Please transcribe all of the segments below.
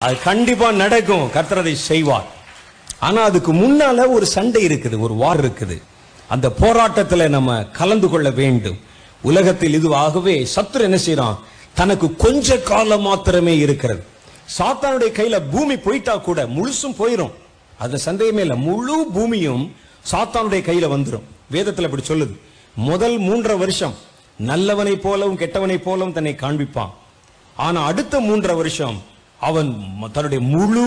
அது கண்டிப்பா நடக்கும் கர்த்தர் அதை செய்வார் ஆனா அதுக்கு முன்னால ஒரு சண்டை இருக்குது ஒரு வார் இருக்குது அந்த போராட்டத்துல நம்ம கலந்து கொள்ள வேண்டும் உலகத்தில் இதுவாகவே சத்துரு என்ன செய்யறான் தனக்கு கொஞ்ச காலம் மாத்திரமே இருக்கிறது சாத்தானுடைய கையில பூமி போயிட்டா கூட முழுசும் போயிரும் அது சந்தேகமே இல்ல முழு பூமியும் சாத்தானுடைய கையில வந்துரும் வேதத்துல இப்படி சொல்லுது முதல் மூன்றரை வருஷம் நல்லவனை போலவும் கெட்டவனை போலவும் தன்னை காண்பிப்பான் ஆனா அடுத்த மூன்றரை வருஷம் அவன் ம- தன்னுடைய முழு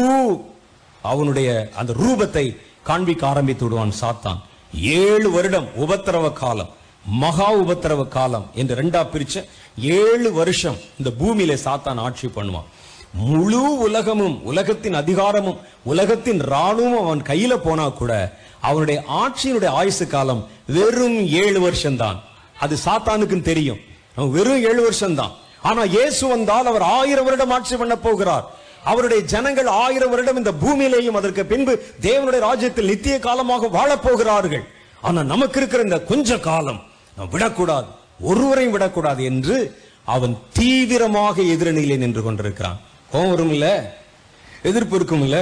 அவனுடைய அந்த ரூபத்தை காண்பிக்க ஆரம்பித்து விடுவான் சாத்தான் ஏழு வருடம் உபத்திரவ காலம் மகா உபத்திரவ காலம் என்று ரெண்டா பிரிச்ச ஏழு வருஷம் இந்த பூமியில சாத்தான் ஆட்சி பண்ணுவான் முழு உலகமும் உலகத்தின் அதிகாரமும் உலகத்தின் ராணுவம் அவன் கையில போனா கூட அவனுடைய ஆட்சியினுடைய ஆயுசு காலம் வெறும் ஏழு வருஷம்தான் அது சாத்தானுக்கும் தெரியும் அவன் வெறும் ஏழு வருஷம்தான் ஆனா இயேசு வந்தால் அவர் ஆயிரம் வருடம் ஆட்சி பண்ண போகிறார் அவருடைய ஜனங்கள் ஆயிரம் வருடம் இந்த பூமியிலேயும் அதற்கு பின்பு தேவனுடைய ராஜ்யத்தில் நித்திய காலமாக வாழப் போகிறார்கள் ஆனா நமக்கு இருக்கிற இந்த கொஞ்ச காலம் நாம் விடக்கூடாது ஒருவரையும் விடக்கூடாது என்று அவன் தீவிரமாக எதிரணியிலே நின்று கொண்டிருக்கிறான் கோவம் வரும் இல்ல எதிர்ப்பு இருக்கும் இல்ல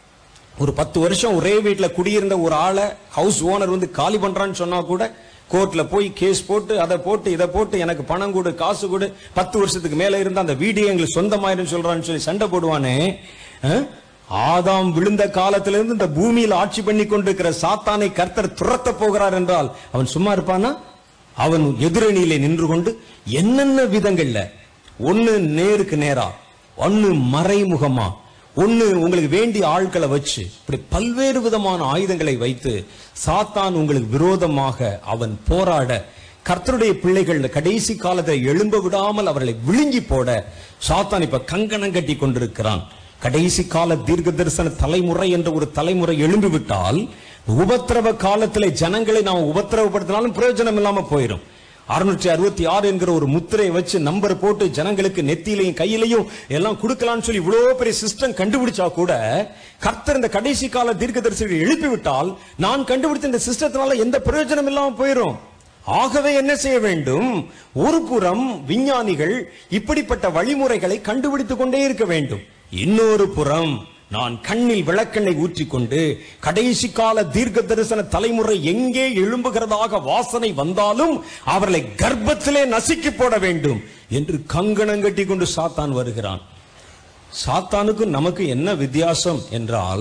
ஒரு பத்து வருஷம் ஒரே வீட்டுல குடியிருந்த ஒரு ஆளை ஹவுஸ் ஓனர் வந்து காலி பண்றான்னு சொன்னா கூட கோர்ட்ல போய் கேஸ் போட்டு அதை போட்டு இதை போட்டு எனக்கு பணம் கொடு காசு கொடு பத்து வருஷத்துக்கு மேல இருந்தா அந்த வீடு எங்களுக்கு சொந்தமாயிரும் சொல்றான்னு சொல்லி சண்டை போடுவானே அஹ்? ஆதாம் விழுந்த காலத்திலிருந்து இந்த பூமியில் ஆட்சி பண்ணி கொண்டிருக்கிற சாத்தானை கர்த்தர் துரத்த போகிறார் என்றால் அவன் சும்மா இருப்பானா அவன் எதிரணியிலே நின்று கொண்டு என்னென்ன விதங்கள்ல ஒண்ணு நேருக்கு நேரா ஒண்ணு மறைமுகமா ஒண்ணு உங்களுக்கு வேண்டிய ஆட்களை வச்சு இப்படி பல்வேறு விதமான ஆயுதங்களை வைத்து சாத்தான் உங்களுக்கு விரோதமாக அவன் போராட கர்த்தருடைய பிள்ளைகள் இந்த கடைசி காலத்தை எழும்ப விடாமல் அவர்களை விழுங்கி போட சாத்தான் இப்ப கங்கணம் கட்டி கொண்டிருக்கிறான் கடைசி கால தீர்க்க தரிசன தலைமுறை என்ற ஒரு தலைமுறை எழும்பி விட்டால் உபத்திரவ காலத்திலே ஜனங்களை நாம் உபத்திரவப்படுத்தினாலும் பிரயோஜனம் இல்லாம போயிடும் அறுநூற்றி அறுபத்தி ஆறு என்கிற ஒரு முத்திரையை வச்சு நம்பர் போட்டு ஜனங்களுக்கு நெத்தியிலையும் கையிலையும் எல்லாம் கொடுக்கலாம்னு சொல்லி இவ்வளவு பெரிய சிஸ்டம் கண்டுபிடிச்சா கூட கர்த்தர் இந்த கடைசி கால தீர்க்கதரிசிகளை எழுப்பி விட்டால் நான் கண்டுபிடித்த இந்த சிஸ்டத்தினால எந்த பிரயோஜனம் இல்லாம போயிரும் ஆகவே என்ன செய்ய வேண்டும் ஒரு புறம் விஞ்ஞானிகள் இப்படிப்பட்ட வழிமுறைகளை கண்டுபிடித்துக் கொண்டே இருக்க வேண்டும் இன்னொரு புறம் நான் கண்ணில் விளக்கெண்ணை ஊற்றிக்கொண்டு கடைசி கால தீர்க்க தரிசன தலைமுறை எங்கே எழும்புகிறதாக வாசனை வந்தாலும் அவர்களை கர்ப்பத்திலே நசுக்கி போட வேண்டும் என்று கங்கணம் கட்டி கொண்டு சாத்தான் வருகிறான் சாத்தானுக்கும் நமக்கு என்ன வித்தியாசம் என்றால்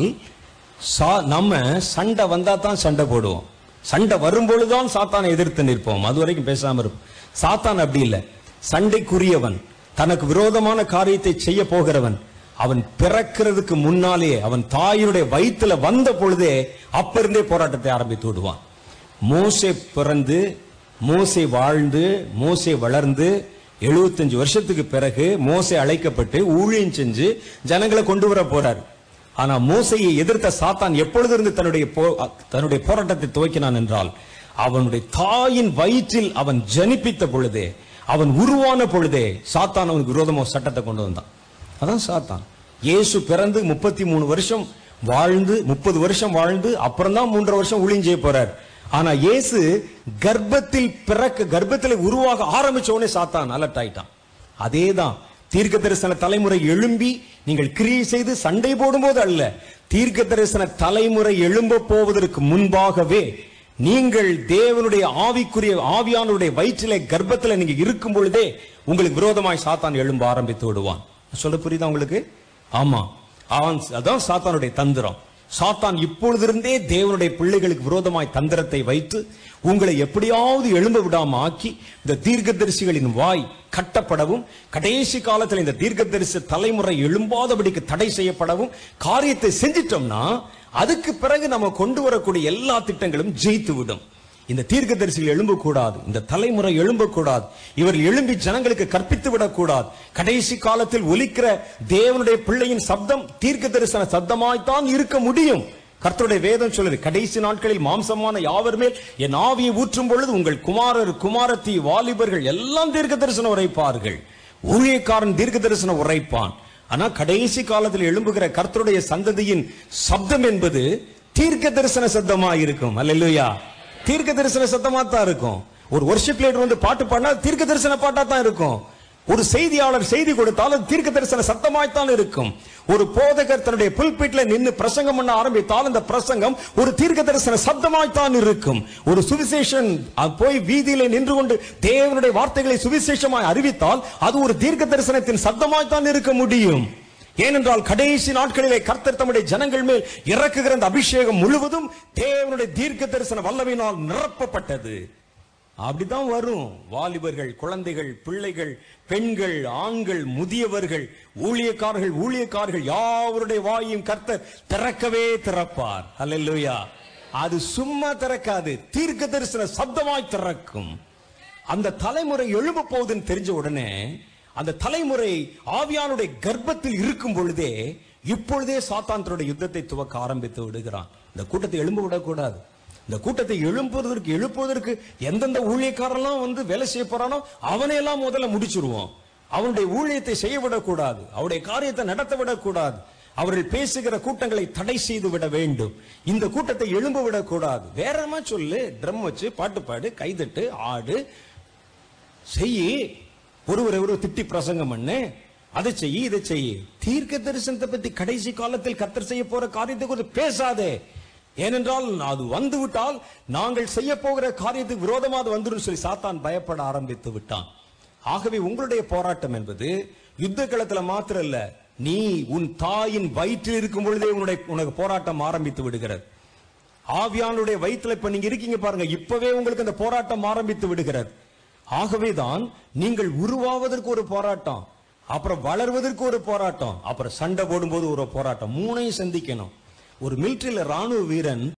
சா- நம்ம சண்டை வந்தா தான் சண்டை போடுவோம் சண்டை வரும்பொழுதுதான் சாத்தானை எதிர்த்து நிற்போம் அது வரைக்கும் பேசாம இருப்போம் சாத்தான் அப்படி இல்லை சண்டைக்குரியவன் தனக்கு விரோதமான காரியத்தை செய்ய போகிறவன் அவன் பிறக்கிறதுக்கு முன்னாலே அவன் தாயினுடைய வயித்துல வந்த பொழுதே அப்ப இருந்தே போராட்டத்தை ஆரம்பித்து விடுவான் மோசே பிறந்து மோசே வாழ்ந்து மோசே வளர்ந்து 75 வருஷத்துக்கு பிறகு மோசே அழைக்கப்பட்டு ஊழியம் செஞ்சு ஜனங்களை கொண்டு வர போறார் ஆனா மோசையை எதிர்த்த சாத்தான் எப்பொழுது இருந்து தன்னுடைய போ- தன்னுடைய போராட்டத்தை துவக்கினான் என்றால் அவனுடைய தாயின் வயிற்றில் அவன் ஜனிப்பித்த பொழுதே அவன் உருவான பொழுதே சாத்தான் அவனுக்கு விரோதமாக சட்டத்தை கொண்டு வந்தான் அதான் சாத்தான் இயேசு பிறந்து முப்பத்தி மூணு வருஷம் வாழ்ந்து முப்பது வருஷம் வாழ்ந்து அப்புறம் தான் மூன்றரை வருஷம் ஊழியம் செய்ய போறார் ஆனா இயேசு கர்ப்பத்தில் பிறக்க கர்ப்பத்தில் உருவாக ஆரம்பிச்ச உடனே சாத்தான் அலர்ட் ஆயிட்டான் அதேதான் தீர்க்க தரிசன தலைமுறை எழும்பி நீங்கள் கிரியை செய்து சண்டை போடும்போது அல்ல தீர்க்க தரிசன தலைமுறை எழும்ப போவதற்கு முன்பாகவே நீங்கள் தேவனுடைய ஆவிக்குரிய ஆவியானுடைய வயிற்றிலே கர்ப்பத்தில் நீங்க இருக்கும் பொழுதே உங்களுக்கு விரோதமாய் சாத்தான் எழும்ப ஆரம்பித்து விடுவான் சொல்ல புரியுதா உங்களுக்கு ஆமா அவன் அதான் சாத்தானுடைய தந்திரம் சாத்தான் இப்பொழுதிருந்தே தேவனுடைய பிள்ளைகளுக்கு விரோதமாய் தந்திரத்தை வைத்து உங்களை எப்படியாவது எழும்ப விடாம ஆக்கி இந்த தீர்க்கதரிசிகளின் வாய் கட்டப்படவும் கடைசி காலத்தில் இந்த தீர்க்கதரிசி தலைமுறை எழும்பாதபடிக்கு தடை செய்யப்படவும் காரியத்தை செஞ்சிட்டோம்னா அதுக்கு பிறகு நம்ம கொண்டு வரக்கூடிய எல்லா திட்டங்களும் ஜெயித்து விடும் இந்த தீர்க்கதரிசிகள் எழும்பக்கூடாது இந்த தலைமுறை எழும்பக்கூடாது இவர்கள் எழும்பி ஜனங்களுக்கு கற்பித்து விடக்கூடாது கடைசி காலத்தில் ஒலிக்கிற தேவனுடைய பிள்ளையின் சப்தம் தீர்க்க தரிசன சப்தமாய்த்தான் இருக்க முடியும் கர்த்தருடைய வேதம் சொல்லுது கடைசி நாட்களில் மாம்சமான யாவர் மேல் என் ஆவியை ஊற்றும் பொழுது உங்கள் குமாரர் குமாரத்தி வாலிபர்கள் எல்லாம் தீர்க்க தரிசனம் உரைப்பார்கள் ஊழியக்காரன் தீர்க்க தரிசனம் உரைப்பான் ஆனா கடைசி காலத்தில் எழும்புகிற கர்த்தருடைய சந்ததியின் சப்தம் என்பது தீர்க்க தரிசன சத்தமா இருக்கும் அல்லேலூயா தீர்க்க தரிசன சத்தமா தான் இருக்கும் ஒரு ஒர்ஷிப் லீடர் வந்து பாட்டு பாடினா தீர்க்க தரிசன பாட்டா தான் இருக்கும் ஒரு செய்தியாளர் செய்தி கொடுத்தாலும் தீர்க்க தரிசன சத்தமாய்த்தான் இருக்கும் ஒரு போதகர் தன்னுடைய புல்பிட்ல நின்னு பிரசங்கம் பண்ண ஆரம்பித்தால் அந்த பிரசங்கம் ஒரு தீர்க்க தரிசன சப்தமாய்த்தான் இருக்கும் ஒரு சுவிசேஷன் அஹ், போய் வீதியில நின்று கொண்டு தேவனுடைய வார்த்தைகளை சுவிசேஷமாய் அறிவித்தால் அது ஒரு தீர்க்க தரிசனத்தின் சப்தமாய்த்தான் இருக்க முடியும் ஏனென்றால் கடைசி நாட்களிலே கர்த்தர் தம்முடைய ஜனங்கள் மேல் இறக்குகிற அந்த அபிஷேகம் முழுவதும் தேவனுடைய தீர்க்க தரிசன வல்லமையினால் நிரப்பப்பட்டது அப்படிதான் வரும் வாலிபர்கள் குழந்தைகள் பிள்ளைகள் பெண்கள் ஆண்கள் முதியவர்கள் ஊழியக்காரர்கள் ஊழியக்காரர்கள் யாவருடைய வாயும் கர்த்தர் திறக்கவே திறப்பார் அல்லேலூயா அது சும்மா திறக்காது தீர்க்க தரிசன சப்தமாய் திறக்கும் அந்த தலைமுறை எழும்ப போகுதுன்னு தெரிஞ்ச உடனே அந்த தலைமுறை ஆவியானுடைய கர்ப்பத்தில் இருக்கும் பொழுதே இப்பொழுதே சாத்தான் தன்னுடைய யுத்தத்தை துவக்க ஆரம்பித்து விடுகிறான் இந்த கூட்டத்தை எழும்ப விடக்கூடாது இந்த கூட்டத்தை எழுப்புவதற்கு எழுப்புவதற்கு எந்தெந்த ஊழியக்காரெல்லாம் வந்து வேலை செய்ய போறானோ அவனையெல்லாம் முதல்ல முடிச்சிருவோம் அவனுடைய ஊழியத்தை செய்ய விடக்கூடாது அவருடைய காரியத்தை நடத்த விடக்கூடாது அவர்கள் பேசுகிற கூட்டங்களை தடை செய்து விட வேண்டும் இந்த கூட்டத்தை எழும்ப விடக்கூடாது வேறமா சொல்லு ட்ரம் வச்சு பாட்டு பாடு கைதட்டு ஆடு செய்யி ஒருவரை ஒரு திட்டி பிரசங்கம் பண்ணு அதை செய்யி இதை செய்யி தீர்க்க தரிசனத்தை பத்தி கடைசி காலத்தில் கத்தர் செய்ய போற காரியத்தை குறித்து பேசாதே ஏனென்றால் அது வந்து விட்டால் நாங்கள் செய்ய போகிற காரியத்துக்கு விரோதமா அது வந்துடும் சொல்லி சாத்தான் பயப்பட ஆரம்பித்து விட்டான் ஆகவே உங்களுடைய போராட்டம் என்பது யுத்த களத்துல மாத்திரம் இல்ல நீ உன் தாயின் வயிற்றில் இருக்கும் பொழுதே உன்னுடைய உனக்கு போராட்டம் ஆரம்பித்து விடுகிறது ஆவியானுடைய வயிற்றுல இப்ப நீங்க இருக்கீங்க பாருங்க இப்பவே உங்களுக்கு அந்த போராட்டம் ஆரம்பித்து விடுகிறது ஆகவேதான் நீங்கள் உருவாவதற்கு ஒரு போராட்டம் அப்புறம் வளர்வதற்கு ஒரு போராட்டம் அப்புறம் சண்டை போடும்போது ஒரு போராட்டம் மூணையும் சந்திக்கணும் ஒரு மிலிட்டரியில ராணுவ வீரன்